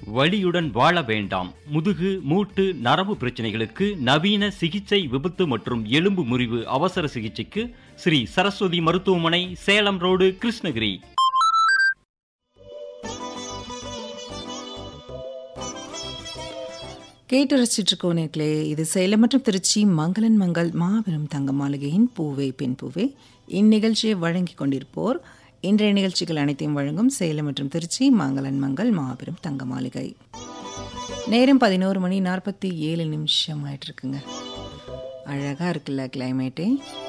வலியுடன் வாழ வேண்டாம் முதுகு மூட்டு நரம்பு பிரச்சனைகளுக்கு நவீன சிகிச்சை விபத்து மற்றும் எலும்பு முறிவு அவசர சிகிச்சைக்கு ஸ்ரீ சரஸ்வதி மருத்துவமனை சேலம் ரோடு கிருஷ்ணகிரி கேட்டு ரசிச்சிட்டு இருக்கோம் நேர்களே இது சேலம் மற்றும் திருச்சி மங்களன் மங்கள் மாபெரும் தங்க மாளிகையின் பூவே பெண் பூவே இந்நிகழ்ச்சியை வழங்கி கொண்டிருப்போர் இன்றைய நிகழ்ச்சிகள் அனைத்தையும் வழங்கும் சேலம் மற்றும் திருச்சி மங்களன் மங்கள் மாபெரும் தங்க மாளிகை நேரம் பதினோரு மணி நாற்பத்தி ஏழு நிமிஷம் ஆயிட்டு இருக்குங்க அழகா இருக்குல்ல கிளைமேட்டே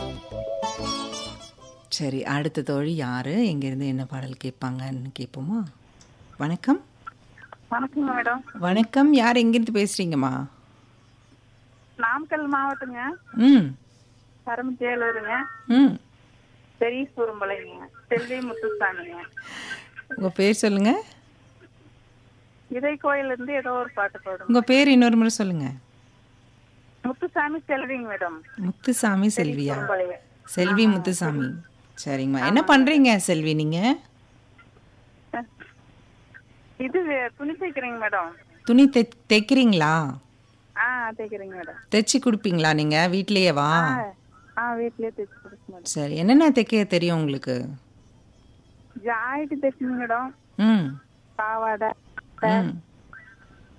சரி அடுத்த தோழி யாரு எங்கேருந்து என்ன பாடல் கேட்பாங்கன்னு கேட்போமா வணக்கம் வணக்கங்க மேடம் வணக்கம் யார் எங்கிருந்து பேசுறீங்கம்மா நாமக்கல் மாவட்டங்க ம் பரமச்சேலூருங்க ம் பெரிய சூரம்பலைங்க செல்வி முத்துசாமிங்க உங்க பேர் சொல்லுங்க இதய கோயில்ல இருந்து ஏதோ ஒரு பாட்டு போடுங்க உங்க பேர் இன்னொரு முறை சொல்லுங்க முத்துசாமி செல்விங்க மேடம் முத்துசாமி செல்வியா சூரம்பலைங்க செல்வி முத்துசாமி சரிங்கம்மா என்ன பண்றீங்க செல்வி நீங்க இது வே- துணி தைக்கிறீங்க மேடம் துணி தை தைக்கிறீங்களா ஆ தைக்கிறீங்க மேடம் தைச்சி கொடுப்பீங்களா நீங்க வீட்லயே வா ஆ வீட்லயே தைச்சு கொடுக்க மேடம் சரி என்னென்ன தைக்க தெரியும் உங்களுக்கு ஜாயிட்டு தைச்சுங்க மேடம் ம் பாவாடை ம்